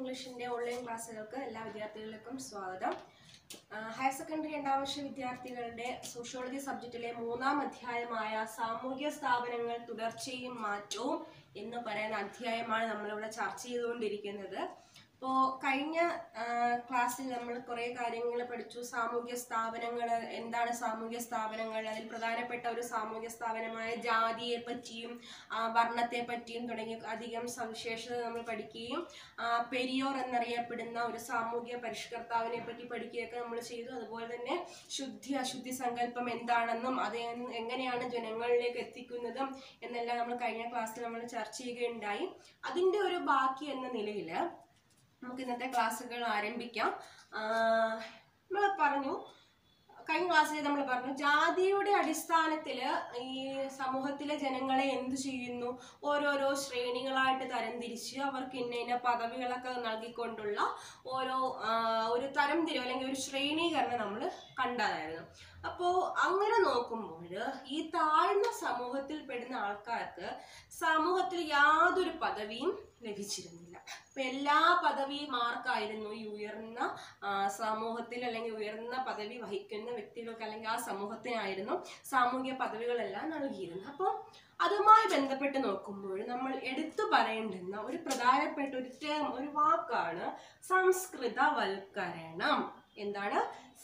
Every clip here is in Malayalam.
ഇംഗ്ലീഷിന്റെ ഓൺലൈൻ ക്ലാസ്സുകൾക്ക് എല്ലാ വിദ്യാർത്ഥികൾക്കും സ്വാഗതം ആ, ഹയർ സെക്കൻഡറി രണ്ടാം വർഷ വിദ്യാർത്ഥികളുടെ സോഷ്യോളജി സബ്ജക്റ്റിലെ മൂന്നാം അധ്യായമായ സാമൂഹ്യ സ്ഥാപനങ്ങൾ തുടർച്ചയും മാറ്റവും എന്ന് പറയുന്ന അധ്യായമാണ് നമ്മളിവിടെ ചർച്ച ചെയ്തുകൊണ്ടിരിക്കുന്നത് അപ്പോൾ കഴിഞ്ഞ ആ, ക്ലാസ്സിൽ നമ്മൾ കുറേ കാര്യങ്ങൾ പഠിച്ചു സാമൂഹ്യ സ്ഥാപനങ്ങൾ എന്താണ് സാമൂഹ്യ സ്ഥാപനങ്ങൾ അതിൽ പ്രധാനപ്പെട്ട ഒരു സാമൂഹ്യ സ്ഥാപനമായ ജാതിയെ പറ്റിയും ആ, വർണ്ണത്തെ പറ്റിയും തുടങ്ങിയ അധികം സവിശേഷത നമ്മൾ പഠിക്കുകയും ആ, പെരിയോർ എന്നറിയപ്പെടുന്ന ഒരു സാമൂഹ്യ പരിഷ്കർത്താവിനെ പറ്റി പഠിക്കുകയൊക്കെ നമ്മൾ ചെയ്തു അതുപോലെ തന്നെ ശുദ്ധി അശുദ്ധി സങ്കല്പം എന്താണെന്നും അത് എൻ- എങ്ങനെയാണ് ജനങ്ങളിലേക്ക് എത്തിക്കുന്നതും എന്നെല്ലാം നമ്മൾ കഴിഞ്ഞ ക്ലാസ്സിൽ നമ്മൾ ചർച്ച ചെയ്യുകയുണ്ടായി അതിൻ്റെ ഒരു ബാക്കി എന്ന നിലയിൽ നമുക്ക് ഇന്നത്തെ ക്ലാസ്സുകൾ ആരംഭിക്കാം നമ്മൾ പറഞ്ഞു കഴിഞ്ഞ ക്ലാസ്സിൽ നമ്മൾ പറഞ്ഞു ജാതിയുടെ അടിസ്ഥാനത്തിൽ ഈ സമൂഹത്തിലെ ജനങ്ങളെ എന്ത് ചെയ്യുന്നു ഓരോരോ ശ്രേണികളായിട്ട് തരംതിരിച്ച് അവർക്ക് ഇന്ന ഇന്ന പദവികളൊക്കെ നൽകിക്കൊണ്ടുള്ള ഓരോ ആ, ഒരു തരംതിരിവ് അല്ലെങ്കിൽ ഒരു ശ്രേണീകരണം നമ്മൾ കണ്ടതായിരുന്നു അപ്പോൾ അങ്ങനെ നോക്കുമ്പോൾ ഈ താഴ്ന്ന സമൂഹത്തിൽ പെടുന്ന ആൾക്കാർക്ക് സമൂഹത്തിൽ യാതൊരു പദവിയും ലഭിച്ചിരുന്നില്ല അപ്പൊ എല്ലാ പദവിയും ആർക്കായിരുന്നു ഈ ഉയർന്ന ആ, സമൂഹത്തിൽ അല്ലെങ്കിൽ ഉയർന്ന പദവി വഹിക്കുന്ന വ്യക്തികൾക്ക് അല്ലെങ്കിൽ ആ സമൂഹത്തിനായിരുന്നു സാമൂഹിക പദവികളെല്ലാം നൽകിയിരുന്നത് അപ്പോൾ അതുമായി ബന്ധപ്പെട്ട് നോക്കുമ്പോൾ നമ്മൾ എടുത്തു പറയേണ്ടുന്ന ഒരു പ്രധാനപ്പെട്ട ഒരു ടേം ഒരു വാക്കാണ് സംസ്കൃതവൽക്കരണം എന്താണ്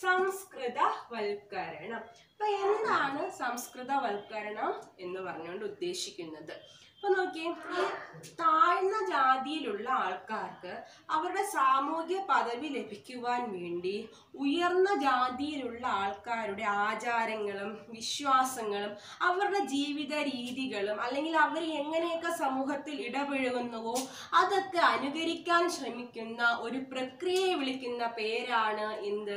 സംസ്കൃതവൽക്കരണം അപ്പൊ എന്താണ് സംസ്കൃതവൽക്കരണം എന്ന് പറഞ്ഞുകൊണ്ട് ഉദ്ദേശിക്കുന്നത് അപ്പൊ നോക്കിയേ ഈ താഴ്ന്ന ജാതിയിലുള്ള ആൾക്കാർക്ക് അവരുടെ സാമൂഹ്യ പദവി ലഭിക്കുവാൻ വേണ്ടി ഉയർന്ന ജാതിയിലുള്ള ആൾക്കാരുടെ ആചാരങ്ങളും വിശ്വാസങ്ങളും അവരുടെ ജീവിത രീതികളും അല്ലെങ്കിൽ അവർ എങ്ങനെയൊക്കെ സമൂഹത്തിൽ ഇടപഴകുന്നുവോ അതൊക്കെ അനുകരിക്കാൻ ശ്രമിക്കുന്ന ഒരു പ്രക്രിയയെ വിളിക്കുന്ന പേരാണ് എന്ത്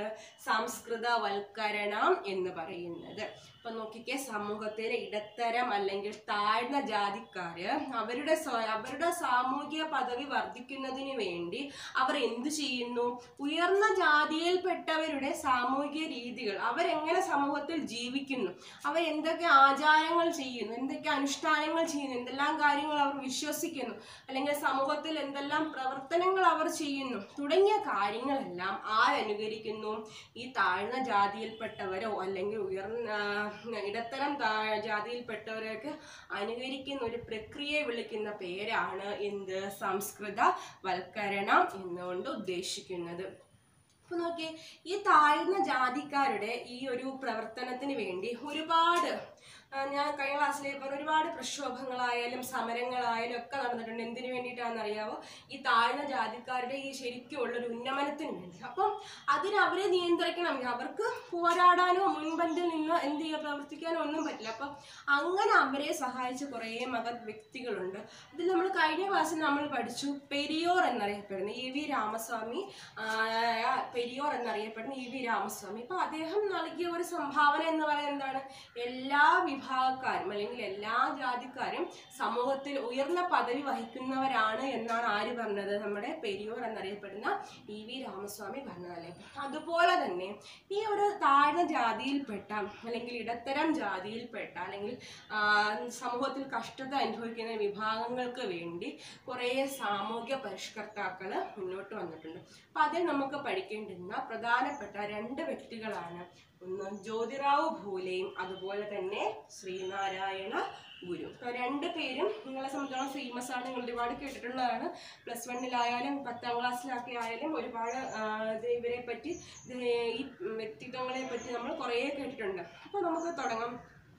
സംസ്കൃതവൽക്കരണം എന്ന് പറയുന്നത് അപ്പൊ നോക്കിക്കേ സമൂഹത്തിലെ ഇടത്തരം അല്ലെങ്കിൽ താഴ്ന്ന ജാതിക്കാര് അവരുടെ സ്വ- അവരുടെ സാമൂഹിക പദവി വർദ്ധിക്കുന്നതിന് വേണ്ടി അവർ എന്തു ചെയ്യുന്നു ഉയർന്ന ജാതിയിൽപ്പെട്ടവരുടെ സാമൂഹിക രീതികൾ അവരെങ്ങനെ സമൂഹത്തിൽ ജീവിക്കുന്നു അവർ എന്തൊക്കെ ആചാരങ്ങൾ ചെയ്യുന്നു എന്തൊക്കെ അനുഷ്ഠാനങ്ങൾ ചെയ്യുന്നു എന്തെല്ലാം കാര്യങ്ങൾ അവർ വിശ്വസിക്കുന്നു അല്ലെങ്കിൽ സമൂഹത്തിൽ എന്തെല്ലാം പ്രവർത്തനങ്ങൾ അവർ ചെയ്യുന്നു തുടങ്ങിയ കാര്യങ്ങളെല്ലാം ആരനുകരിക്കുന്നു ഈ താഴ്ന്ന ജാതിയിൽപ്പെട്ടവരോ അല്ലെങ്കിൽ ഉയർന്ന ആ, ഇടത്തരം താ- ജാതിയിൽപ്പെട്ടവരൊക്കെ അനുകരിക്കുന്ന ഒരു പ്രക്രിയയെ വിളിക്കുന്ന പേരാണ് എന്ത് സംസ്കൃത വൽക്കരണം എന്നുകൊണ്ട് ഉദ്ദേശിക്കുന്നത് അപ്പൊ നോക്കിയേ ഈ താഴ്ന്ന ജാതിക്കാരുടെ ഈ ഒരു പ്രവർത്തനത്തിന് വേണ്ടി ഒരുപാട് ആ, ഞാൻ കഴിഞ്ഞ ക്ലാസ്സിൽ പറഞ്ഞു ഒരുപാട് പ്രക്ഷോഭങ്ങളായാലും സമരങ്ങളായാലും ഒക്കെ നടന്നിട്ടുണ്ട് എന്തിനു വേണ്ടിയിട്ടാണെന്ന് അറിയാവോ ഈ താഴ്ന്ന ജാതിക്കാരുടെ ഈ ശരിക്കുള്ള ഒരു ഉന്നമനത്തിന് വേണ്ടി അപ്പം അതിന് അവരെ നിയന്ത്രിക്കണമെങ്കിൽ അവർക്ക് പോരാടാനോ മുൻപന്തിൽ നിന്ന് എന്ത് ചെയ്യുക പ്രവർത്തിക്കാനോ ഒന്നും പറ്റില്ല അപ്പം അങ്ങനെ അവരെ സഹായിച്ച കുറേ മഹത് വ്യക്തികളുണ്ട് അതിൽ നമ്മൾ കഴിഞ്ഞ ക്ലാസ്സിൽ നമ്മൾ പഠിച്ചു പെരിയോർ എന്നറിയപ്പെടുന്ന ഇ വി രാമസ്വാമി ആ, പെരിയോർ എന്നറിയപ്പെടുന്ന ഇ വി രാമസ്വാമി അപ്പൊ അദ്ദേഹം നൽകിയ ഒരു സംഭാവന എന്ന് പറയുന്നത് എന്താണ് എല്ലാ വിഭാഗക്കാരും അല്ലെങ്കിൽ എല്ലാ ജാതിക്കാരും സമൂഹത്തിൽ ഉയർന്ന പദവി വഹിക്കുന്നവരാണ് എന്നാണ് ആര് പറഞ്ഞത് നമ്മുടെ പെരിയോർ എന്നറിയപ്പെടുന്ന ഇ വി രാമസ്വാമി പറഞ്ഞതല്ലേ അതുപോലെ തന്നെ ഈ ഒരു താഴ്ന്ന ജാതിയിൽപ്പെട്ട അല്ലെങ്കിൽ ഇടത്തരം ജാതിയിൽപ്പെട്ട അല്ലെങ്കിൽ ആ, സമൂഹത്തിൽ കഷ്ടത അനുഭവിക്കുന്ന വിഭാഗങ്ങൾക്ക് വേണ്ടി കുറേ സാമൂഹ്യ പരിഷ്കർത്താക്കൾ മുന്നോട്ട് വന്നിട്ടുണ്ട് അപ്പം അതിൽ നമുക്ക് പഠിക്കേണ്ടുന്ന പ്രധാനപ്പെട്ട രണ്ട് വ്യക്തികളാണ് ഒന്ന് ജ്യോതിറാവു ഭൂലെയും അതുപോലെ തന്നെ ശ്രീനാരായണ ഗുരു അപ്പോൾ രണ്ട് പേരും നിങ്ങളെ സംബന്ധിച്ചോളം ഫേമസ് ആണ് നിങ്ങൾ ഒരുപാട് കേട്ടിട്ടുള്ളതാണ് പ്ലസ് വണ്ണിലായാലും പത്താം ക്ലാസ്സിലൊക്കെ ആയാലും ഒരുപാട് ആ, ഇത് ഇവരെ പറ്റി ഇത് ഈ വ്യക്തിത്വങ്ങളെ പറ്റി നമ്മൾ കുറേ കേട്ടിട്ടുണ്ട് അപ്പോൾ നമുക്ക് തുടങ്ങാം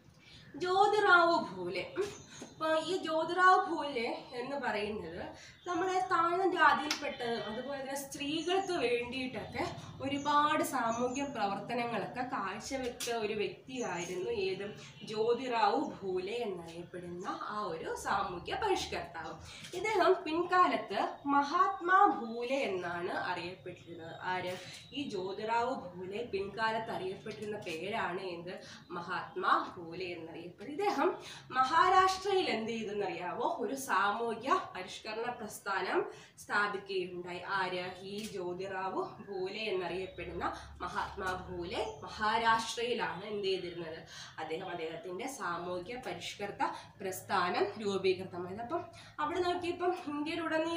ജ്യോതിറാവു ഭൂലെ ഉം. അപ്പൊ ഈ ജ്യോതിറാവു ഭൂലെ എന്ന് പറയുന്നത് നമ്മുടെ താഴ്ന്ന ജാതിയിൽപ്പെട്ടത് അതുപോലെ തന്നെ സ്ത്രീകൾക്ക് വേണ്ടിയിട്ടൊക്കെ ഒരുപാട് സാമൂഹ്യ പ്രവർത്തനങ്ങളൊക്കെ കാഴ്ചവെച്ച ഒരു വ്യക്തിയായിരുന്നു ഏത് ജ്യോതിറാവു ഭൂലെ എന്നറിയപ്പെടുന്ന ആ ഒരു സാമൂഹ്യ പരിഷ്കർത്താവ് ഇദ്ദേഹം പിൻകാലത്ത് മഹാത്മാ ഭൂലെ എന്നാണ് അറിയപ്പെട്ടിരുന്നത് ആര് ഈ ജ്യോതിറാവു ഭൂലെ പിൻകാലത്ത് അറിയപ്പെട്ടിരുന്ന പേരാണ് എന്ത് മഹാത്മാ ഭൂലെ എന്നറിയപ്പെടുന്നത് ഇദ്ദേഹം മഹാരാഷ്ട്രയിൽ എന്ത് ചെയ്തെന്നറിയാവോ ഒരു സാമൂഹ്യ പരിഷ്കരണ പ്രസ്ഥാനം സ്ഥാപിക്കുകയുണ്ടായി ആര് ഈ ജ്യോതിറാവു ഭൂലെ എന്നറിയപ്പെടുന്ന മഹാത്മാ ഭൂലെ മഹാരാഷ്ട്രയിലാണ് എന്ത് ചെയ്തിരുന്നത് അദ്ദേഹം അദ്ദേഹത്തിന്റെ സാമൂഹ്യ പരിഷ്കൃത പ്രസ്ഥാനം രൂപീകൃതമായത് അപ്പം അവിടെ നോക്കിയപ്പം ഇന്ത്യയിലുടനീളം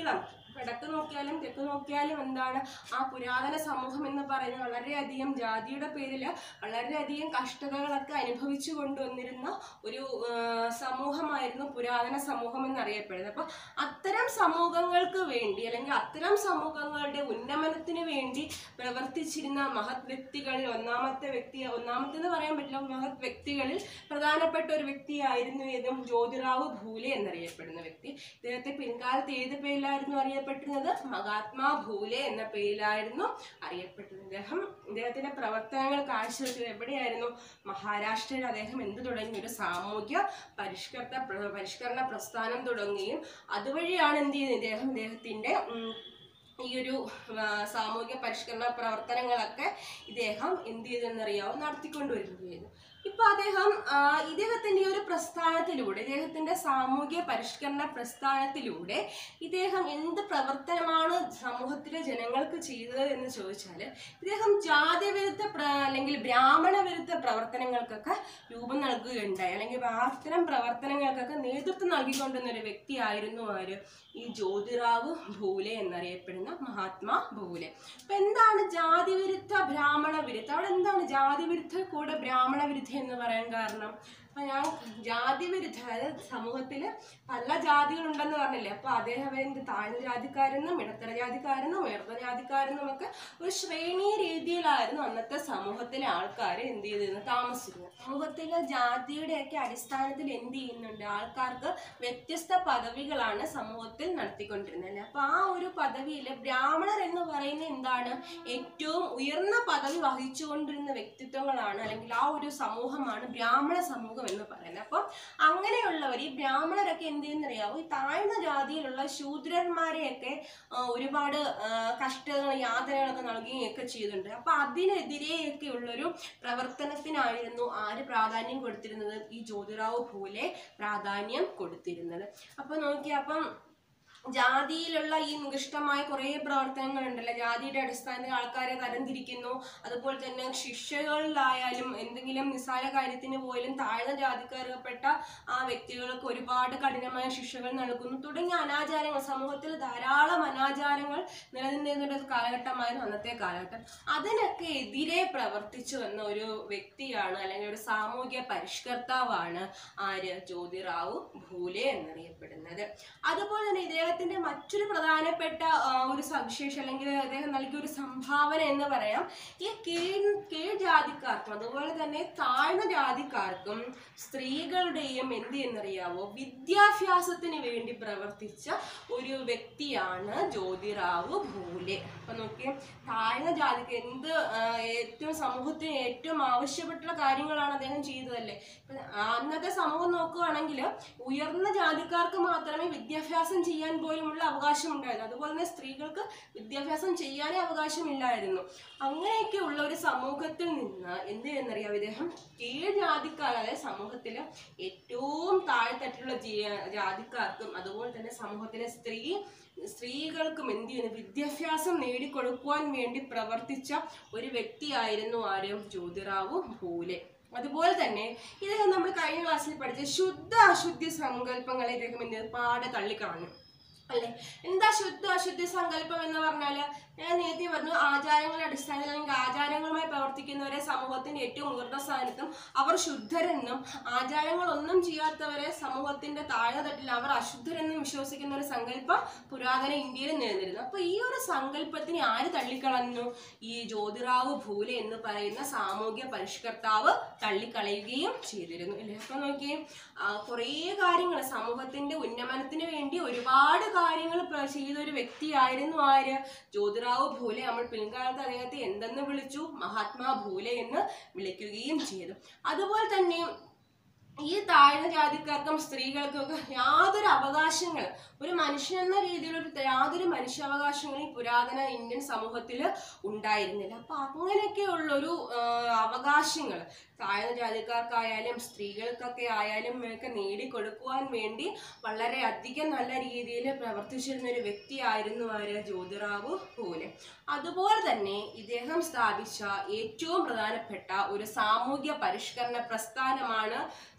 വടക്ക് നോക്കിയാലും തെക്ക് നോക്കിയാലും എന്താണ് ആ പുരാതന സമൂഹം എന്ന് പറയുന്നത് വളരെയധികം ജാതിയുടെ പേരിൽ വളരെയധികം കഷ്ടതകളൊക്കെ അനുഭവിച്ചു കൊണ്ടുവന്നിരുന്ന ഒരു ആ, സമൂഹമായിരുന്നു പുരാതന സമൂഹം എന്നറിയപ്പെടുന്നത് അപ്പൊ അത്തരം സമൂഹങ്ങൾക്ക് വേണ്ടി അല്ലെങ്കിൽ അത്തരം സമൂഹങ്ങളുടെ ഉന്നമനത്തിന് വേണ്ടി പ്രവർത്തിച്ചിരുന്ന മഹത് വ്യക്തികളിൽ ഒന്നാമത്തെ വ്യക്തി ഒന്നാമത്തെ എന്ന് പറയാൻ പറ്റില്ല മഹത് വ്യക്തികളിൽ പ്രധാനപ്പെട്ട ഒരു വ്യക്തിയായിരുന്നു ഏതും ജ്യോതിറാവു ഭൂലെ എന്നറിയപ്പെടുന്ന വ്യക്തി ഇദ്ദേഹത്തെ പിൻകാലത്ത് ഏത് പേരിലായിരുന്നു അറിയപ്പെട്ടിരുന്നത് മഹാത്മാ ഭൂലെ എന്ന പേരിലായിരുന്നു അറിയപ്പെട്ടിരുന്നത് ഇദ്ദേഹം ഇദ്ദേഹത്തിന്റെ പ്രവർത്തനങ്ങൾ കാഴ്ചവെച്ചത് എവിടെയായിരുന്നു മഹാരാഷ്ട്രയിൽ അദ്ദേഹം എന്ത് തുടങ്ങി ഒരു സാമൂഹ്യ പരിഷ്കൃത പ്ര- പരിഷ്കരണ പ്രസ്ഥാനം തുടങ്ങുകയും അതുവഴിയാണ് എന്ത് ചെയ്യുന്നത് ഇദ്ദേഹം ഇദ്ദേഹത്തിന്റെ ഉം, ഈ ഒരു ആ, സാമൂഹ്യ പരിഷ്കരണ പ്രവർത്തനങ്ങളൊക്കെ ഇദ്ദേഹം എന്ത് ചെയ്തെന്നറിയാവോ നടത്തിക്കൊണ്ടുവരികയും ചെയ്തു ഇപ്പൊ അദ്ദേഹം ആ, ഇദ്ദേഹത്തിന്റെ ഈ ഒരു പ്രസ്ഥാനത്തിലൂടെ ഇദ്ദേഹത്തിന്റെ സാമൂഹ്യ പരിഷ്കരണ പ്രസ്ഥാനത്തിലൂടെ ഇദ്ദേഹം എന്ത് പ്രവർത്തനമാണ് സമൂഹത്തിലെ ജനങ്ങൾക്ക് ചെയ്തത് എന്ന് ചോദിച്ചാൽ ഇദ്ദേഹം ജാതി വിരുദ്ധ പ്ര- അല്ലെങ്കിൽ ബ്രാഹ്മണ വിരുദ്ധ പ്രവർത്തനങ്ങൾക്കൊക്കെ രൂപം നൽകുകയുണ്ടായി അല്ലെങ്കിൽ അത്തരം പ്രവർത്തനങ്ങൾക്കൊക്കെ നേതൃത്വം നൽകിക്കൊണ്ടിരുന്ന ഒരു വ്യക്തിയായിരുന്നു ആര് ഈ ജ്യോതിറാവു ഭൂലെ എന്നറിയപ്പെടുന്ന മഹാത്മാ ഭൂലെ അപ്പൊ എന്താണ് ജാതി വിരുദ്ധ ബ്രാഹ്മണ വിരുദ്ധ അവിടെ എന്താണ് ജാതി വിരുദ്ധ കൂടെ ബ്രാഹ്മണ വിരുദ്ധ എന്ന് പറയാൻ കാരണം അപ്പൊ ഞാൻ ജാതി വിരുദ്ധ അതായത് സമൂഹത്തിൽ പല ജാതികളുണ്ടെന്ന് പറഞ്ഞില്ലേ അപ്പൊ അദ്ദേഹം എന്ത് താഴ്ന്ന ജാതിക്കാരെന്നും ഇടത്തര ജാതിക്കാരെന്നും ഉയർന്ന ജാതിക്കാരെന്നും ഒക്കെ ഒരു ശ്രേണി രീതിയിലായിരുന്നു അന്നത്തെ സമൂഹത്തിലെ ആൾക്കാർ എന്ത് ചെയ്തിരുന്നത് താമസിച്ചിരുന്നത് സമൂഹത്തിലെ ജാതിയുടെയൊക്കെ അടിസ്ഥാനത്തിൽ എന്ത് ചെയ്യുന്നുണ്ട് ആൾക്കാർക്ക് വ്യത്യസ്ത പദവികളാണ് സമൂഹത്തിൽ നടത്തിക്കൊണ്ടിരുന്നത് അല്ലേ അപ്പൊ ആ ഒരു പദവിയിൽ ബ്രാഹ്മണർ എന്ന് പറയുന്നത് എന്താണ് ഏറ്റവും ഉയർന്ന പദവി വഹിച്ചുകൊണ്ടിരുന്ന വ്യക്തിത്വങ്ങളാണ് അല്ലെങ്കിൽ ആ ഒരു സമൂഹമാണ് ബ്രാഹ്മണ സമൂഹം എന്ന് പറയുന്നത് അപ്പം അങ്ങനെയുള്ളവർ ഈ ബ്രാഹ്മണരൊക്കെ എന്ത് ചെയ്യുന്നറിയാവോ ഈ താഴ്ന്ന ജാതിയിലുള്ള ശൂദ്രന്മാരെയൊക്കെ ആ, ഒരുപാട് ആ, കഷ്ടതകൾ യാതനകളൊക്കെ നൽകുകയും ഒക്കെ ചെയ്തിട്ടുണ്ട് അപ്പൊ അതിനെതിരെയൊക്കെ ഉള്ളൊരു പ്രവർത്തനത്തിനായിരുന്നു ആര് പ്രാധാന്യം കൊടുത്തിരുന്നത് ഈ ജ്യോതിറാവു ഭൂലെ പ്രാധാന്യം കൊടുത്തിരുന്നത് അപ്പൊ നോക്കി അപ്പം ജാതിയിലുള്ള ഈ നികൃഷ്ടമായ കുറേ പ്രവർത്തനങ്ങളുണ്ടല്ലോ ജാതിയുടെ അടിസ്ഥാനത്തിൽ ആൾക്കാരെ തരംതിരിക്കുന്നു അതുപോലെ തന്നെ ശിക്ഷകളിലായാലും എന്തെങ്കിലും നിസ്സാര കാര്യത്തിന് പോലും താഴ്ന്ന ജാതിക്കാരപ്പെട്ട ആ വ്യക്തികൾക്ക് ഒരുപാട് കഠിനമായ ശിക്ഷകൾ നൽകുന്നു തുടങ്ങിയ അനാചാരങ്ങൾ സമൂഹത്തിൽ ധാരാളം അനാചാരങ്ങൾ നിലനിന്നിരുന്ന ഒരു കാലഘട്ടമായിരുന്നു അന്നത്തെ കാലഘട്ടം അതിനൊക്കെ എതിരെ പ്രവർത്തിച്ചു വന്ന ഒരു വ്യക്തിയാണ് അല്ലെങ്കിൽ ഒരു സാമൂഹ്യ പരിഷ്കർത്താവാണ് ആര് ജ്യോതിറാവു ഭൂലെ എന്നറിയപ്പെടുന്നത് അതുപോലെ തന്നെ ഇദ്ദേഹത്തിന്റെ മറ്റൊരു പ്രധാനപ്പെട്ട ആ, ഒരു സവിശേഷം അല്ലെങ്കിൽ അദ്ദേഹം നൽകിയ ഒരു സംഭാവന എന്ന് പറയാം ഈ കീഴ് കീഴ് ജാതിക്കാർക്കും അതുപോലെ തന്നെ താഴ്ന്ന ജാതിക്കാർക്കും സ്ത്രീകളുടെയും എന്ത് എന്നറിയാവോ വിദ്യാഭ്യാസത്തിന് വേണ്ടി പ്രവർത്തിച്ച ഒരു വ്യക്തിയാണ് ജ്യോതിറാവു ഭൂലെ അപ്പൊ നോക്കിയേ താഴ്ന്ന ജാതിക്ക് എന്ത് ആ, ഏറ്റവും സമൂഹത്തിന് ഏറ്റവും ആവശ്യപ്പെട്ടുള്ള കാര്യങ്ങളാണ് അദ്ദേഹം ചെയ്തതല്ലേ ഇപ്പൊ അന്നത്തെ സമൂഹം നോക്കുകയാണെങ്കിൽ ഉയർന്ന ജാതിക്കാർക്ക് മാത്രമേ വിദ്യാഭ്യാസം ചെയ്യാൻ പോലുമുള്ള അവകാശം ഉണ്ടായിരുന്നു അതുപോലെ തന്നെ സ്ത്രീകൾക്ക് വിദ്യാഭ്യാസം ചെയ്യാനേ അവകാശമില്ലായിരുന്നു അങ്ങനെയൊക്കെ ഉള്ള ഒരു സമൂഹത്തിൽ നിന്ന് എന്ത് ചെയ്യുന്നറിയാം ഇദ്ദേഹം കീഴ് ജാതിക്കാർ അതായത് സമൂഹത്തിൽ ഏറ്റവും താഴ്ത്തട്ടിലുള്ള ജീ- ജാതിക്കാർക്കും അതുപോലെ തന്നെ സമൂഹത്തിലെ സ്ത്രീ സ്ത്രീകൾക്കും എന്ത് ചെയ്യുന്നു വിദ്യാഭ്യാസം നേടിക്കൊടുക്കുവാൻ വേണ്ടി പ്രവർത്തിച്ച ഒരു വ്യക്തിയായിരുന്നു ആരും ജ്യോതിറാവു ഭൂലെ അതുപോലെ തന്നെ ഇദ്ദേഹം നമ്മൾ കഴിഞ്ഞ ക്ലാസ്സിൽ പഠിച്ച ശുദ്ധ അശുദ്ധി സങ്കല്പങ്ങളെ ഇദ്ദേഹം എന്ത് ചെയ്തു? പാടെ തള്ളിക്കളഞ്ഞു അല്ലെ എന്താ ശുദ്ധ അശുദ്ധി സങ്കല്പം എന്ന് പറഞ്ഞാല് ഞാൻ നേരത്തെ പറഞ്ഞു ആചാരങ്ങളുടെ അടിസ്ഥാനത്തിൽ അല്ലെങ്കിൽ ആചാരങ്ങളുമായി പ്രവർത്തിക്കുന്നവരെ സമൂഹത്തിന്റെ ഏറ്റവും ഉയർന്ന സ്ഥാനത്തും അവർ ശുദ്ധരെന്നും ആചാരങ്ങളൊന്നും ചെയ്യാത്തവരെ സമൂഹത്തിന്റെ താഴെത്തട്ടിൽ അവർ അശുദ്ധരെന്നും വിശ്വസിക്കുന്ന ഒരു സങ്കല്പം പുരാതന ഇന്ത്യയിൽ നിലനിന്നിരുന്നു അപ്പൊ ഈ ഒരു സങ്കല്പത്തിനെ ആര് തള്ളിക്കളഞ്ഞു ഈ ജ്യോതിറാവു ഭൂലെ എന്ന് പറയുന്ന സാമൂഹ്യ പരിഷ്കർത്താവ് തള്ളിക്കളയുകയും ചെയ്തിരുന്നു അല്ലേ അപ്പൊ നോക്കിയേ ആ, കുറേ കാര്യങ്ങൾ സമൂഹത്തിന്റെ ഉന്നമനത്തിന് വേണ്ടി ഒരുപാട് കാര്യങ്ങൾ പ്ര- ചെയ്ത ഒരു വ്യക്തിയായിരുന്നു ആര് ജ്യോതിറാവു ഭൂലെ നമ്മൾ പിൽക്കാലത്ത് അദ്ദേഹത്തെ എന്തെന്ന് വിളിച്ചു മഹാത്മാ ഭൂലെ എന്ന് വിളിക്കുകയും ചെയ്തു അതുപോലെ തന്നെ ഈ താഴ്ന്ന ജാതിക്കാർക്കും സ്ത്രീകൾക്കും ഒക്കെ യാതൊരു അവകാശങ്ങൾ ഒരു മനുഷ്യൻ എന്ന രീതിയിൽ ഒരു യാതൊരു മനുഷ്യാവകാശങ്ങളും ഈ പുരാതന ഇന്ത്യൻ സമൂഹത്തിൽ ഉണ്ടായിരുന്നില്ല അപ്പൊ അങ്ങനെയൊക്കെയുള്ളൊരു അവകാശങ്ങൾ താഴ്ന്ന ജാതിക്കാർക്കായാലും സ്ത്രീകൾക്കൊക്കെ ആയാലും ഒക്കെ നേടിക്കൊടുക്കുവാൻ വേണ്ടി വളരെ അധികം നല്ല രീതിയിൽ പ്രവർത്തിച്ചിരുന്ന ഒരു വ്യക്തിയായിരുന്നു ആര് ജ്യോതിറാവു പൂലെ അതുപോലെ തന്നെ ഇദ്ദേഹം സ്ഥാപിച്ച ഏറ്റവും പ്രധാനപ്പെട്ട ഒരു സാമൂഹ്യ പരിഷ്കരണ പ്രസ്ഥാനമാണ് സത്യ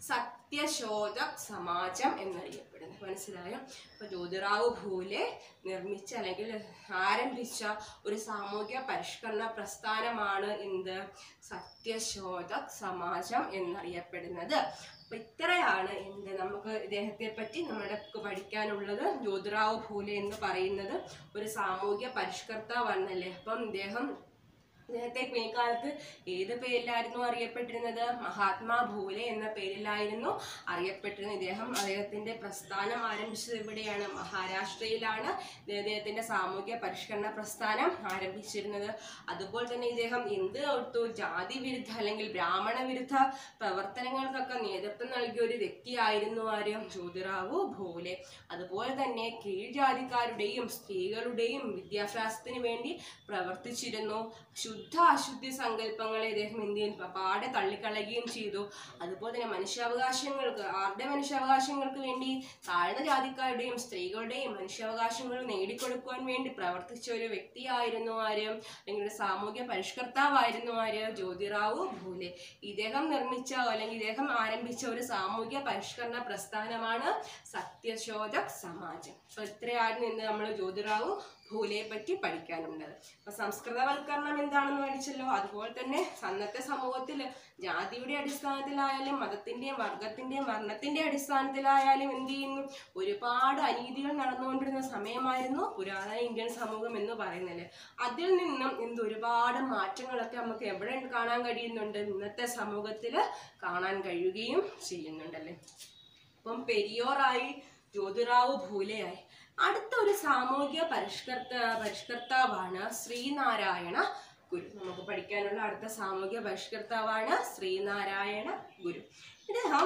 സത്യശോധ സമാജം എന്നറിയപ്പെടുന്നത് മനസ്സിലായോ അപ്പൊ ജ്യോതിറാവു ഭൂലെ നിർമ്മിച്ച അല്ലെങ്കിൽ ആരംഭിച്ച ഒരു സാമൂഹ്യ പരിഷ്കരണ പ്രസ്ഥാനമാണ് എന്ത് സത്യശോധ സമാജം എന്നറിയപ്പെടുന്നത് അപ്പൊ ഇത്രയാണ് എന്ത് നമുക്ക് ഇദ്ദേഹത്തെ പറ്റി നമ്മുടെ പഠിക്കാനുള്ളത് ജ്യോതിറാവു ഭൂലെ എന്ന് പറയുന്നത് ഒരു സാമൂഹ്യ പരിഷ്കർത്താവാണല്ലേ അപ്പം ഇദ്ദേഹം ഇദ്ദേഹത്തെ പിൽക്കാലത്ത് ഏത് പേരിലായിരുന്നു അറിയപ്പെട്ടിരുന്നത് മഹാത്മാ ഭൂലെ എന്ന പേരിലായിരുന്നു അറിയപ്പെട്ടിരുന്നത് ഇദ്ദേഹം അദ്ദേഹത്തിന്റെ പ്രസ്ഥാനം ആരംഭിച്ചത് എവിടെയാണ് മഹാരാഷ്ട്രയിലാണ് ഇദ്ദേഹത്തിന്റെ സാമൂഹ്യ പരിഷ്കരണ പ്രസ്ഥാനം ആരംഭിച്ചിരുന്നത് അതുപോലെ തന്നെ ഇദ്ദേഹം എന്ത് ഓർത്തു ജാതി വിരുദ്ധ അല്ലെങ്കിൽ ബ്രാഹ്മണ വിരുദ്ധ പ്രവർത്തനങ്ങൾക്കൊക്കെ നേതൃത്വം നൽകിയ ഒരു വ്യക്തിയായിരുന്നു ആര് ജ്യോതിറാവു ഭൂലെ അതുപോലെ തന്നെ കീഴ്ജാതിക്കാരുടെയും സ്ത്രീകളുടെയും വിദ്യാഭ്യാസത്തിന് വേണ്ടി പ്രവർത്തിച്ചിരുന്നു ശുദ്ധ അശുദ്ധി സങ്കല്പങ്ങളെ ഇദ്ദേഹം ഇന്ത്യയിൽ പാടെ തള്ളിക്കളയുകയും ചെയ്തു അതുപോലെ തന്നെ മനുഷ്യാവകാശങ്ങൾക്ക് ആരുടെ മനുഷ്യാവകാശങ്ങൾക്ക് വേണ്ടി താഴ്ന്ന ജാതിക്കാരുടെയും സ്ത്രീകളുടെയും മനുഷ്യാവകാശങ്ങൾ നേടിക്കൊടുക്കുവാൻ വേണ്ടി പ്രവർത്തിച്ച ഒരു വ്യക്തിയായിരുന്നു ആര് അല്ലെങ്കിൽ ഒരു സാമൂഹ്യ പരിഷ്കർത്താവായിരുന്നു ആര് ജ്യോതിറാവു ഭൂലെ ഇദ്ദേഹം നിർമ്മിച്ച അല്ലെങ്കിൽ ഇദ്ദേഹം ആരംഭിച്ച ഒരു സാമൂഹ്യ പരിഷ്കരണ പ്രസ്ഥാനമാണ് സത്യശോധക് സമാജം അപ്പൊ ഇത്രയായിരുന്നു ഇന്ന് നമ്മൾ ജ്യോതിറാവു ഭൂലയെ പറ്റി പഠിക്കാനുള്ളത് അപ്പൊ സംസ്കൃതവൽക്കരണം എന്താണെന്ന് പഠിച്ചല്ലോ അതുപോലെ തന്നെ അന്നത്തെ സമൂഹത്തിൽ ജാതിയുടെ അടിസ്ഥാനത്തിലായാലും മതത്തിന്റെയും വർഗത്തിന്റെയും വർണ്ണത്തിന്റെ അടിസ്ഥാനത്തിലായാലും എന്ത് ചെയ്യുന്നു ഒരുപാട് അനീതികൾ നടന്നുകൊണ്ടിരുന്ന സമയമായിരുന്നു പുരാതന ഇന്ത്യൻ സമൂഹം എന്ന് പറയുന്നത് അതിൽ നിന്നും എന്ത് ഒരുപാട് മാറ്റങ്ങളൊക്കെ നമുക്ക് എവിടെ കാണാൻ കഴിയുന്നുണ്ട് ഇന്നത്തെ സമൂഹത്തിൽ കാണാൻ കഴിയുകയും ചെയ്യുന്നുണ്ടല്ലേ അപ്പം പെരിയോറായി ജ്യോതിറാവു ഭൂലെയായി അടുത്ത ഒരു സാമൂഹിക പരിഷ്കർത്ത പരിഷ്കർത്താവാണ് ശ്രീനാരായണ ഗുരു നമുക്ക് പഠിക്കാനുള്ള അടുത്ത സാമൂഹിക പരിഷ്കർത്താവാണ് ശ്രീനാരായണ ഗുരു ഇദ്ദേഹം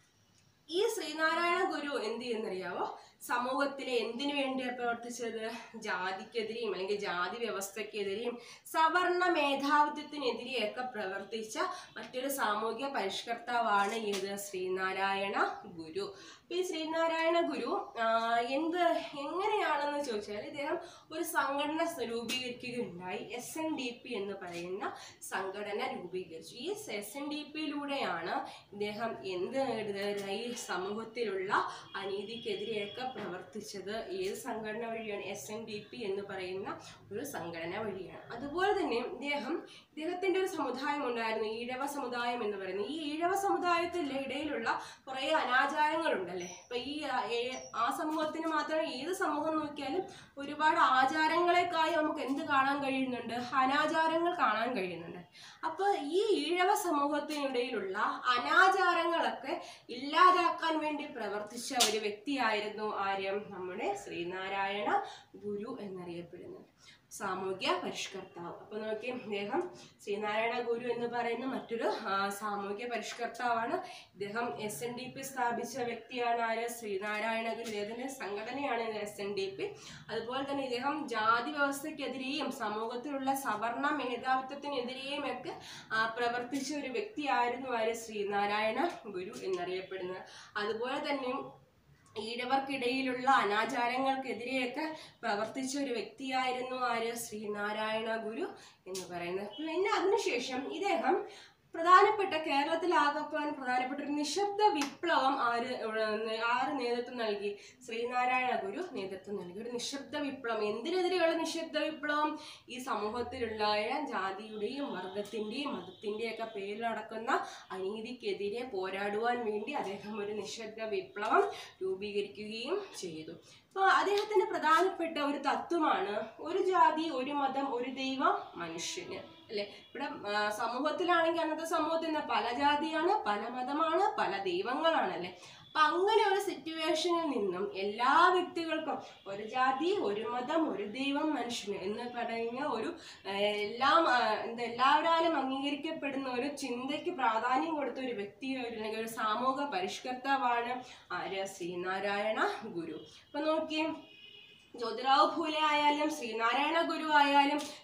ഈ ശ്രീനാരായണ ഗുരു എന്ത് ചെയ്യുന്നറിയാവോ സമൂഹത്തിലെ എന്തിനു വേണ്ടിയാണ് പ്രവർത്തിച്ചത് ജാതിക്കെതിരെയും അല്ലെങ്കിൽ ജാതി വ്യവസ്ഥക്കെതിരെയും സവർണ മേധാവിത്വത്തിനെതിരെയൊക്കെ പ്രവർത്തിച്ച മറ്റൊരു സാമൂഹിക പരിഷ്കർത്താവാണ് ഏത് ശ്രീനാരായണ ഗുരു അപ്പൊ ഈ ശ്രീനാരായണ ഗുരു ആ, എന്ത് എങ്ങനെയാണെന്ന് ചോദിച്ചാൽ ഇദ്ദേഹം ഒരു സംഘടന രൂപീകരിക്കുകയുണ്ടായി എസ് എൻ ഡി പി എന്ന് പറയുന്ന സംഘടന രൂപീകരിച്ചു ഈ എസ് എൻ ഡി പിയിലൂടെയാണ് ഇദ്ദേഹം എന്ത് നേടുന്നത് ഈ സമൂഹത്തിലുള്ള അനീതിക്കെതിരെയൊക്കെ പ്രവർത്തിച്ചത് ഏത് സംഘടന വഴിയാണ് എസ് എൻ ഡി പി എന്ന് പറയുന്ന ഒരു സംഘടന വഴിയാണ് അതുപോലെ തന്നെ ഇദ്ദേഹം ഇദ്ദേഹത്തിന്റെ ഒരു സമുദായം ഉണ്ടായിരുന്നു ഈഴവ സമുദായം എന്ന് പറയുന്നത് ഈ ഈഴവ സമുദായത്തിന്റെ ഇടയിലുള്ള കുറേ അനാചാരങ്ങളുണ്ടല്ലേ അപ്പൊ ഈ ആ, ഏ- ആ സമൂഹത്തിന് മാത്രം ഏത് സമൂഹം നോക്കിയാലും ഒരുപാട് ആചാരങ്ങളെക്കായി നമുക്ക് എന്ത് കാണാൻ കഴിയുന്നുണ്ട് അനാചാരങ്ങൾ കാണാൻ കഴിയുന്നുണ്ട് അപ്പൊ ഈ ഈഴവ സമൂഹത്തിനിടയിലുള്ള അനാചാരങ്ങളൊക്കെ ഇല്ലാതാക്കാൻ വേണ്ടി പ്രവർത്തിച്ച ഒരു വ്യക്തിയായിരുന്നു ആര്യം നമ്മുടെ ശ്രീനാരായണ ഗുരു എന്നറിയപ്പെടുന്നത് സാമൂഹ്യ പരിഷ്കർത്താവ് അപ്പൊ നോക്കി ഇദ്ദേഹം ശ്രീനാരായണ ഗുരു എന്ന് പറയുന്ന മറ്റൊരു ആ, സാമൂഹ്യ പരിഷ്കർത്താവാണ് ഇദ്ദേഹം എസ് എൻ ഡി പി സ്ഥാപിച്ച വ്യക്തിയാണ് ആര് ശ്രീനാരായണ ഗുരു ഇദ്ദേഹത്തിന്റെ സംഘടനയാണ് എസ് എൻ ഡി പി അതുപോലെ തന്നെ ഇദ്ദേഹം ജാതി വ്യവസ്ഥക്കെതിരെയും സമൂഹത്തിലുള്ള സവർണ മേധാവിത്വത്തിനെതിരെയും ഒക്കെ ആ, പ്രവർത്തിച്ച ഒരു വ്യക്തിയായിരുന്നു ആര് ശ്രീനാരായണ ഗുരു എന്നറിയപ്പെടുന്നത് അതുപോലെ തന്നെ ഈഴവർക്കിടയിലുള്ള അനാചാരങ്ങൾക്കെതിരെയൊക്കെ പ്രവർത്തിച്ച ഒരു വ്യക്തിയായിരുന്നു ആര് ശ്രീനാരായണ ഗുരു എന്ന് പറയുന്നത് പിന്നെ അതിനുശേഷം ഇദ്ദേഹം പ്രധാനപ്പെട്ട കേരളത്തിലാകപ്പാൻ പ്രധാനപ്പെട്ട ഒരു നിശബ്ദ വിപ്ലവം ആര് ഏർ ആര് നേതൃത്വം നൽകി ശ്രീനാരായണ ഗുരു നേതൃത്വം നൽകി ഒരു നിശബ്ദ വിപ്ലവം എന്തിനെതിരെയുള്ള നിശബ്ദ വിപ്ലവം ഈ സമൂഹത്തിലുള്ള ജാതിയുടെയും വർഗത്തിന്റെയും മതത്തിന്റെയും ഒക്കെ പേരിൽ നടക്കുന്ന അനീതിക്കെതിരെ പോരാടുവാൻ വേണ്ടി അദ്ദേഹം ഒരു നിശബ്ദ വിപ്ലവം രൂപീകരിക്കുകയും ചെയ്തു അപ്പൊ അദ്ദേഹത്തിന്റെ പ്രധാനപ്പെട്ട ഒരു തത്വമാണ് ഒരു ജാതി ഒരു മതം ഒരു ദൈവം മനുഷ്യന് അല്ലെ ഇവിടെ ആ, സമൂഹത്തിലാണെങ്കിൽ അന്നത്തെ സമൂഹത്തിൽ നിന്ന് പല ജാതിയാണ് പല മതമാണ് പല ദൈവങ്ങളാണ് അല്ലെ അപ്പൊ അങ്ങനെ ഒരു സിറ്റുവേഷനിൽ നിന്നും എല്ലാ വ്യക്തികൾക്കും ഒരു ജാതി ഒരു മതം ഒരു ദൈവം മനുഷ്യന് എന്ന് പറയുന്ന ഒരു ആ, എല്ലാം ആ, എന്താ എല്ലാവരാലും അംഗീകരിക്കപ്പെടുന്ന ഒരു ചിന്തയ്ക്ക് പ്രാധാന്യം കൊടുത്ത ഒരു വ്യക്തി ഒരു അല്ലെങ്കിൽ ഒരു സാമൂഹ്യ പരിഷ്കർത്താവാണ് ആര്യ ശ്രീനാരായണ ഗുരു അപ്പൊ നോക്കിയേ ജ്യോതിറാവ് ഫൂലെ ആയാലും ശ്രീനാരായണ ഗുരു ആയാലും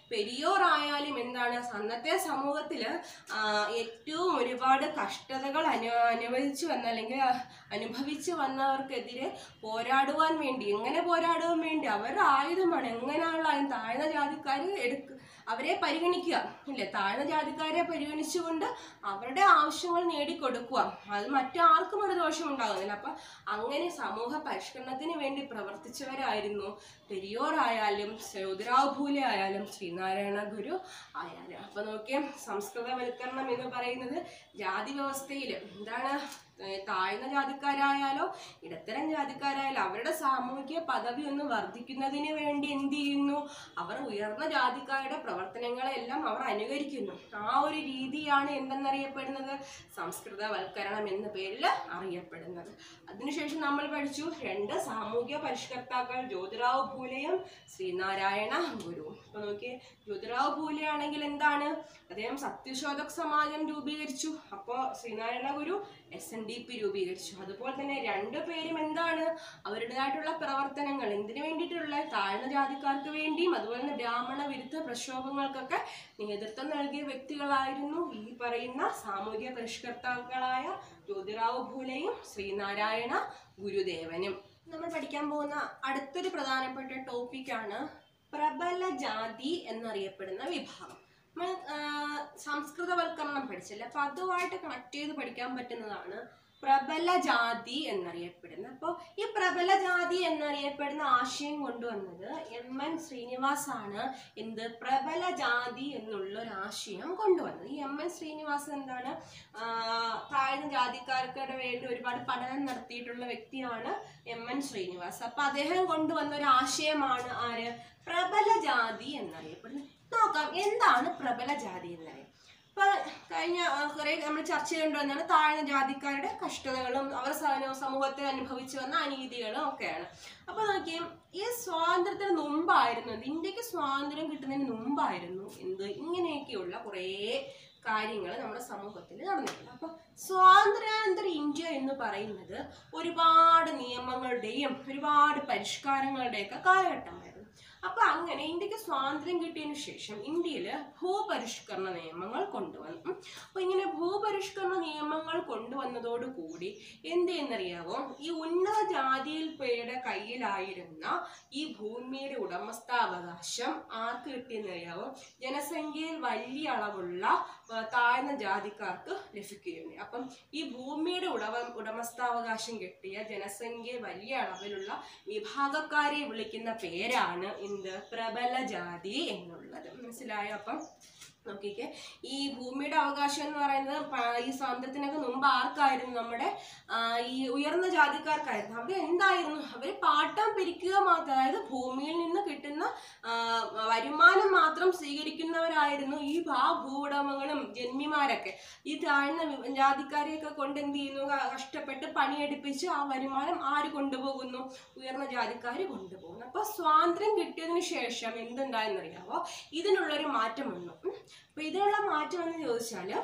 പെരിയോർ ആയാലും എന്താണ് അന്നത്തെ സമൂഹത്തില് ആ, ഏറ്റവും ഒരുപാട് കഷ്ടതകൾ അനു അനുഭവിച്ചു വന്ന അല്ലെങ്കിൽ ആ, അനുഭവിച്ചു വന്നവർക്കെതിരെ പോരാടുവാൻ വേണ്ടി എങ്ങനെ പോരാടുവാൻ വേണ്ടി അവരുടെ ആയുധമാണ് എങ്ങനെയുള്ള ആയുധം താഴ്ന്ന ജാതിക്കാർ എടുക്ക അവരെ പരിഗണിക്കുക ഇല്ലേ താഴ്ന്ന ജാതിക്കാരെ പരിഗണിച്ചുകൊണ്ട് അവരുടെ ആവശ്യങ്ങൾ നേടിക്കൊടുക്കുക അത് മറ്റാർക്കും ഒരു ദോഷം ഉണ്ടാകുന്നില്ല അപ്പൊ അങ്ങനെ സമൂഹ പരിഷ്കരണത്തിന് വേണ്ടി പ്രവർത്തിച്ചവരായിരുന്നു പെരിയോർ ആയാലും ജ്യോതിറാവ് ഭൂലെ ആയാലും ശ്രീനാരായണ ഗുരു ആയാലും അപ്പൊ നോക്കിയാൽ സംസ്കൃതവൽക്കരണം എന്ന് പറയുന്നത് ജാതി വ്യവസ്ഥയിൽ എന്താണ് ഏർ താഴ്ന്ന ജാതിക്കാരായാലോ ഇടത്തരം ജാതിക്കാരായാലോ അവരുടെ സാമൂഹിക പദവി ഒന്ന് വർദ്ധിക്കുന്നതിന് വേണ്ടി എന്ത് ചെയ്യുന്നു അവർ ഉയർന്ന ജാതിക്കാരുടെ പ്രവർത്തനങ്ങളെല്ലാം അവർ അനുകരിക്കുന്നു ആ ഒരു രീതിയാണ് എന്തെന്നറിയപ്പെടുന്നത് സംസ്കൃതവൽക്കരണം എന്ന പേരിൽ അറിയപ്പെടുന്നത് അതിനുശേഷം നമ്മൾ പഠിച്ചു രണ്ട് സാമൂഹിക പരിഷ്കർത്താക്കൾ ജ്യോതിറാവ് ഭൂലെയും ശ്രീനാരായണ ഗുരു അപ്പൊ നോക്കിയേ ജ്യോതിറാവ് ഭൂലെ ആണെങ്കിൽ എന്താണ് അദ്ദേഹം സത്യശോധക് സമാജം രൂപീകരിച്ചു അപ്പോൾ Sreenarayana Guru S N D P രൂപീകരിച്ചു അതുപോലെ തന്നെ രണ്ടു പേരും എന്താണ് അവരുടേതായിട്ടുള്ള പ്രവർത്തനങ്ങൾ എന്തിനു വേണ്ടിയിട്ടുള്ള താഴ്ന്ന ജാതിക്കാർക്ക് വേണ്ടിയും അതുപോലെ തന്നെ ബ്രാഹ്മണ വിരുദ്ധ പ്രക്ഷോഭങ്ങൾക്കൊക്കെ നേതൃത്വം നൽകിയ വ്യക്തികളായിരുന്നു ഈ പറയുന്ന സാമൂഹിക പരിഷ്കർത്താക്കളായ ജ്യോതിറാവ് ഭൂലെയും ശ്രീനാരായണ ഗുരുദേവനും നമ്മൾ പഠിക്കാൻ പോകുന്ന അടുത്തൊരു പ്രധാനപ്പെട്ട ടോപ്പിക്കാണ് പ്രബല ജാതി എന്നറിയപ്പെടുന്ന വിഭാഗം നമ്മൾ ആ, സംസ്കൃതവൽക്കരണം പഠിച്ചില്ല അപ്പൊ അതുമായിട്ട് കണക്ട് ചെയ്ത് പഠിക്കാൻ പറ്റുന്നതാണ് പ്രബല ജാതി എന്നറിയപ്പെടുന്നത് അപ്പോൾ ഈ പ്രബല ജാതി എന്നറിയപ്പെടുന്ന ആശയം കൊണ്ടുവന്നത് എം എൻ ശ്രീനിവാസ് ആണ് എന്ത് പ്രബല ജാതി എന്നുള്ള ഒരു ആശയം കൊണ്ടുവന്നത് ഈ എം എൻ ശ്രീനിവാസ് എന്താണ് ആ, താഴ്ന്ന ജാതിക്കാർക്കുടെ വേണ്ടി ഒരുപാട് പഠനം നടത്തിയിട്ടുള്ള വ്യക്തിയാണ് എം എൻ ശ്രീനിവാസ് അപ്പൊ അദ്ദേഹം കൊണ്ടുവന്ന ഒരു ആശയമാണ് ആര് പ്രബല ജാതി എന്നറിയപ്പെടുന്നത് നോക്കാം എന്താണ് പ്രബല ജാതി എന്നറിയാം ഇപ്പൊ കഴിഞ്ഞ ആ, കുറെ നമ്മൾ ചർച്ച ചെയ്തുകൊണ്ടുവന്നാണ് താഴ്ന്ന ജാതിക്കാരുടെ കഷ്ടതകളും അവർ സ- സമൂഹത്തിൽ അനുഭവിച്ചു വന്ന അനീതികളും ഒക്കെയാണ് അപ്പൊ നോക്കിയേ ഈ സ്വാതന്ത്ര്യത്തിന് മുമ്പായിരുന്നു എന്ത്? ഇന്ത്യക്ക് സ്വാതന്ത്ര്യം കിട്ടുന്നതിന് മുമ്പായിരുന്നു എന്ത് ഇങ്ങനെയൊക്കെയുള്ള കുറേ കാര്യങ്ങൾ നമ്മുടെ സമൂഹത്തിൽ നടന്നിട്ടുണ്ട് അപ്പൊ സ്വാതന്ത്ര്യാനന്തര ഇന്ത്യ എന്ന് പറയുന്നത് ഒരുപാട് നിയമങ്ങളുടെയും ഒരുപാട് പരിഷ്കാരങ്ങളുടെയൊക്കെ കാലഘട്ടമായിരുന്നു അപ്പൊ അങ്ങനെ ഇന്ത്യക്ക് സ്വാതന്ത്ര്യം കിട്ടിയതിനു ശേഷം ഇന്ത്യയിൽ ഭൂപരിഷ്കരണ നിയമങ്ങൾ കൊണ്ടുവന്നു ഉം. അപ്പൊ ഇങ്ങനെ ഭൂപരിഷ്കരണ നിയമങ്ങൾ കൊണ്ടുവന്നതോടുകൂടി എന്ത് ചെയ്യുന്നറിയാവോ ഈ ഉന്നത ജാതിയിൽപ്പെട്ട കയ്യിലായിരുന്ന ഈ ഭൂമിയുടെ ഉടമസ്ഥാവകാശം ആർക്ക് കിട്ടിയെന്നറിയാവോ ജനസംഖ്യയിൽ വലിയ അളവുള്ള ആ, താഴ്ന്ന ജാതിക്കാർക്ക് ലഭിക്കുകയുണ്ട് അപ്പം ഈ ഭൂമിയുടെ ഉടമ ഉടമസ്ഥാവകാശം കിട്ടിയ ജനസംഖ്യ വലിയ അളവിലുള്ള വിഭാഗക്കാരെ വിളിക്കുന്ന പേരാണ് എന്ത് പ്രബല ജാതി എന്നുള്ളത് മനസ്സിലായോ അപ്പം നോക്കിക്കേ ഈ ഭൂമിയുടെ അവകാശം എന്ന് പറയുന്നത് പ- ഈ സ്വാതന്ത്ര്യത്തിനൊക്കെ മുമ്പ് ആർക്കായിരുന്നു നമ്മുടെ ആ, ഈ ഉയർന്ന ജാതിക്കാർക്കായിരുന്നു അവർ എന്തായിരുന്നു അവർ പാട്ടം പിരിക്കുക മാത്രം അതായത് ഭൂമിയിൽ നിന്ന് കിട്ടുന്ന ആ, വരുമാനം മാത്രം സ്വീകരിക്കുന്നവരായിരുന്നു ഈ ആ ഭൂവുടമകളും ജന്മിമാരൊക്കെ ഈ താഴ്ന്ന വി- ജാതിക്കാരെയൊക്കെ കൊണ്ട് എന്ത് ചെയ്യുന്നു ക- കഷ്ടപ്പെട്ട് പണിയെടുപ്പിച്ച് ആ വരുമാനം ആര് കൊണ്ടുപോകുന്നു ഉയർന്ന ജാതിക്കാർ കൊണ്ടുപോകുന്നു അപ്പൊ സ്വാതന്ത്ര്യം കിട്ടിയതിനു ശേഷം എന്തുണ്ടായെന്നറിയാവോ ഇതിനുള്ളൊരു മാറ്റം വന്നു ഉം. അപ്പൊ ഇതിനുള്ള മാറ്റം എന്ന് ചോദിച്ചാല്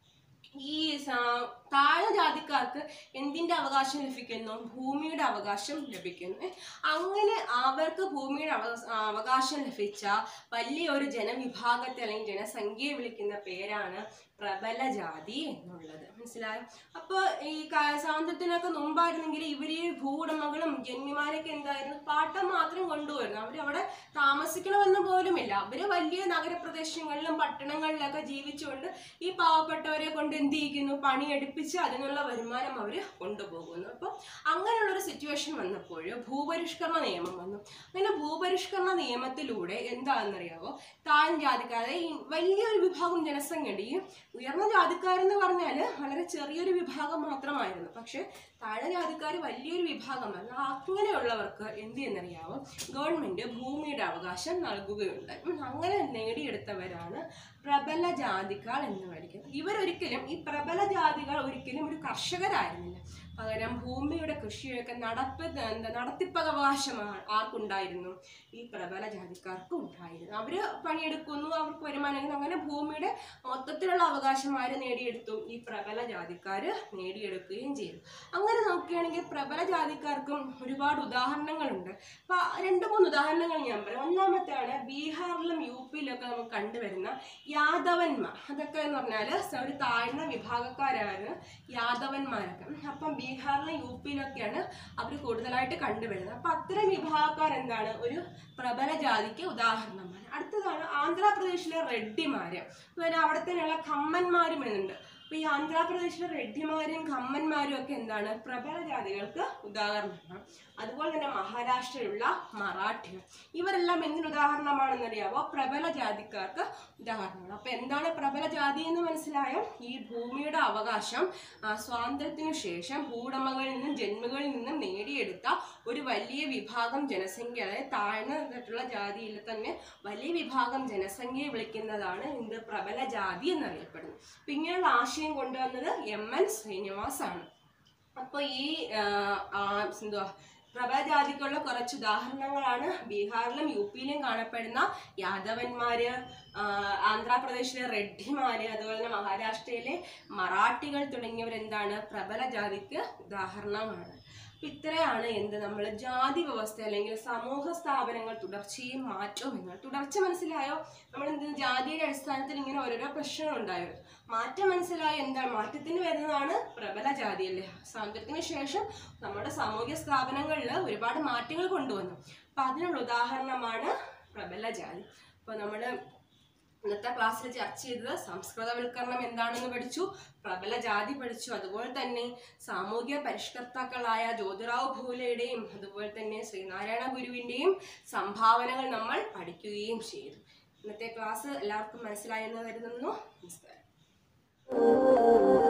ഈ സ- താഴ്ന്ന ജാതിക്കാർക്ക് എന്തിന്റെ അവകാശം ലഭിക്കുന്നു ഭൂമിയുടെ അവകാശം ലഭിക്കുന്നു ഏ, അങ്ങനെ അവർക്ക് ഭൂമിയുടെ അവ- അവകാശം ലഭിച്ച വലിയൊരു ജനവിഭാഗത്തെ അല്ലെങ്കിൽ ജനസംഖ്യയെ വിളിക്കുന്ന പേരാണ് പ്രബല ജാതി എന്നുള്ളത് മനസ്സിലായോ അപ്പൊ ഈ ക- സ്വാതന്ത്ര്യത്തിനൊക്കെ മുമ്പായിരുന്നെങ്കിൽ ഇവര് ഈ ഭൂവുടമകളും ജന്മിമാരൊക്കെ എന്തായിരുന്നു പാട്ടം മാത്രം കൊണ്ടുവരുന്നു അവര് അവിടെ താമസിക്കണമെന്ന് പോലുമില്ല അവര് വലിയ നഗരപ്രദേശങ്ങളിലും പട്ടണങ്ങളിലൊക്കെ ജീവിച്ചുകൊണ്ട് ഈ പാവപ്പെട്ടവരെ കൊണ്ട് എന്ത് ചെയ്യിക്കുന്നു പണിയെടുപ്പിച്ച് അതിനുള്ള വരുമാനം അവര് കൊണ്ടുപോകുന്നു അപ്പം അങ്ങനെയുള്ള ഒരു സിറ്റുവേഷൻ വന്നപ്പോൾ ഭൂപരിഷ്കരണ നിയമം വന്നു അങ്ങനെ ഭൂപരിഷ്കരണ നിയമത്തിലൂടെ എന്താണെന്നറിയാവോ താഴ്ന്ന ജാതിക്കാരെ ഈ വലിയൊരു വിഭാഗം ജനസംഖ്യയുണ്ട് ഈ ഉയർന്ന ജാതിക്കാരെന്ന് പറഞ്ഞാൽ വളരെ ചെറിയൊരു വിഭാഗം മാത്രമായിരുന്നു പക്ഷെ താഴ്ന്ന ജാതിക്കാർ വലിയൊരു വിഭാഗമല്ല അങ്ങനെയുള്ളവർക്ക് എന്ത് ചെയ്യുന്നറിയാവോ ഗവൺമെന്റ് ഭൂമിയുടെ അവകാശം നൽകുകയുണ്ട് ഉം, അങ്ങനെ നേടിയെടുത്തവരാണ് പ്രബല ജാതികൾ എന്ന് വിളിക്കുന്നത് ഇവരൊരിക്കലും ഈ പ്രബല ജാതികൾ ഒരിക്കലും ഒരു കർഷകരായിരുന്നില്ല പകരം ഭൂമിയുടെ കൃഷിയൊക്കെ നടപ്പ് എന്താ നടത്തിപ്പവകാശമാണ് ആർക്കുണ്ടായിരുന്നു ഈ പ്രബല ജാതിക്കാർക്ക് ഉണ്ടായിരുന്നു അവര് പണിയെടുക്കുന്നു അവർക്ക് വരുമാനം അങ്ങനെ ഭൂമിയുടെ മൊത്തത്തിലുള്ള അവകാശം ആര് നേടിയെടുത്തു ഈ പ്രബല ജാതിക്കാര് നേടിയെടുക്കുകയും ചെയ്തു അങ്ങനെ നോക്കി നോക്കുകയാണെങ്കിൽ പ്രബല ജാതിക്കാർക്കും ഒരുപാട് ഉദാഹരണങ്ങളുണ്ട് അപ്പൊ ആ രണ്ട് മൂന്ന് ഉദാഹരണങ്ങൾ ഞാൻ പറയാം ഒന്നാമത്തെയാണ് ബീഹാറിലും യു പിയിലൊക്കെ നമുക്ക് കണ്ടുവരുന്ന യാദവന്മാർ അതൊക്കെ എന്ന് പറഞ്ഞാൽ ഒരു താഴ്ന്ന വിഭാഗക്കാരാണ് യാദവന്മാരൊക്കെ അപ്പം ബീഹാറിലും യു പിയിലൊക്കെയാണ് അവർ കൂടുതലായിട്ട് കണ്ടുവരുന്നത് അപ്പം അത്തരം വിഭാഗക്കാർ എന്താണ് ഒരു പ്രബല ജാതിക്ക് ഉദാഹരണമാണ് അടുത്തതാണ് ആന്ധ്രാപ്രദേശിലെ റെഡ്ഡിമാര് അതുപോലെ അവിടെ തന്നെയുള്ള ഖമ്മന്മാരും എന്നുണ്ട് അപ്പൊ ഈ ആന്ധ്രാപ്രദേശിലെ റെഡ്ഡിമാരും ഖമ്മന്മാരും ഒക്കെ എന്താണ് പ്രബല ജാതികൾക്ക് ഉദാഹരണമാണ് അതുപോലെ തന്നെ മഹാരാഷ്ട്രയിലുള്ള മറാഠികൾ ഇവരെല്ലാം എന്തിന് ഉദാഹരണമാണെന്നറിയാവോ പ്രബല ജാതിക്കാർക്ക് ഉദാഹരണമാണ് അപ്പൊ എന്താണ് പ്രബല ജാതി എന്ന് മനസ്സിലായോ ഈ ഭൂമിയുടെ അവകാശം ആ, സ്വാതന്ത്ര്യത്തിനു ശേഷം ഭൂവുടമകളിൽ നിന്നും ജന്മികളിൽ നിന്നും നേടിയെടുത്ത ഒരു വലിയ വിഭാഗം ജനസംഖ്യ അതായത് താഴ്ന്ന തട്ടുള്ള ജാതിയിൽ തന്നെ വലിയ വിഭാഗം ജനസംഖ്യയെ വിളിക്കുന്നതാണ് എന്ത് പ്രബല ജാതി എന്നറിയപ്പെടുന്നത് അപ്പൊ ഇങ്ങനെയുള്ള ആശയം കൊണ്ടുവന്നത് എം എൻ ശ്രീനിവാസാണ് അപ്പൊ ഈ ആ, ആ, എന്തുവാ പ്രബല ജാതിക്കുള്ള കുറച്ച് ഉദാഹരണങ്ങളാണ് ബീഹാറിലും യു പിയിലും കാണപ്പെടുന്ന യാദവന്മാര് ആ, ആന്ധ്രാപ്രദേശിലെ റെഡ്ഡിമാര് അതുപോലെ തന്നെ മഹാരാഷ്ട്രയിലെ മറാഠികൾ തുടങ്ങിയവരെന്താണ് പ്രബല ജാതിക്ക് ഉദാഹരണമാണ് അപ്പൊ ഇത്രയാണ് എന്ത് നമ്മൾ ജാതി വ്യവസ്ഥ അല്ലെങ്കിൽ സമൂഹ സ്ഥാപനങ്ങൾ തുടർച്ചയും മാറ്റവും എന്ന് തുടർച്ച മനസ്സിലായോ നമ്മൾ എന്ത് ജാതിയുടെ അടിസ്ഥാനത്തിൽ ഇങ്ങനെ ഓരോരോ പ്രശ്നങ്ങൾ ഉണ്ടായത് മാറ്റം മനസ്സിലായോ എന്താണ് മാറ്റത്തിന് വരുന്നതാണ് പ്രബല ജാതി അല്ലേ സ്വാതന്ത്ര്യത്തിന് ശേഷം നമ്മുടെ സാമൂഹ്യ സ്ഥാപനങ്ങളിൽ ഒരുപാട് മാറ്റങ്ങൾ കൊണ്ടുവന്നു അപ്പൊ അതിനുള്ള ഉദാഹരണമാണ് പ്രബല ജാതി അപ്പൊ നമ്മള് ഇന്നത്തെ ക്ലാസ്സിൽ ചർച്ച ചെയ്തത് സംസ്കൃതവൽക്കരണം എന്താണെന്ന് പഠിച്ചു പ്രബല ജാതി പഠിച്ചു അതുപോലെ തന്നെ സാമൂഹ്യ പരിഷ്കർത്താക്കളായ ജ്യോതിറാവ് ഭൂലെയുടെയും അതുപോലെ തന്നെ ശ്രീനാരായണ ഗുരുവിൻ്റെയും സംഭാവനകൾ നമ്മൾ പഠിക്കുകയും ചെയ്തു ഇന്നത്തെ ക്ലാസ് എല്ലാവർക്കും മനസ്സിലായെന്ന് കരുതുന്നു നമസ്കാരം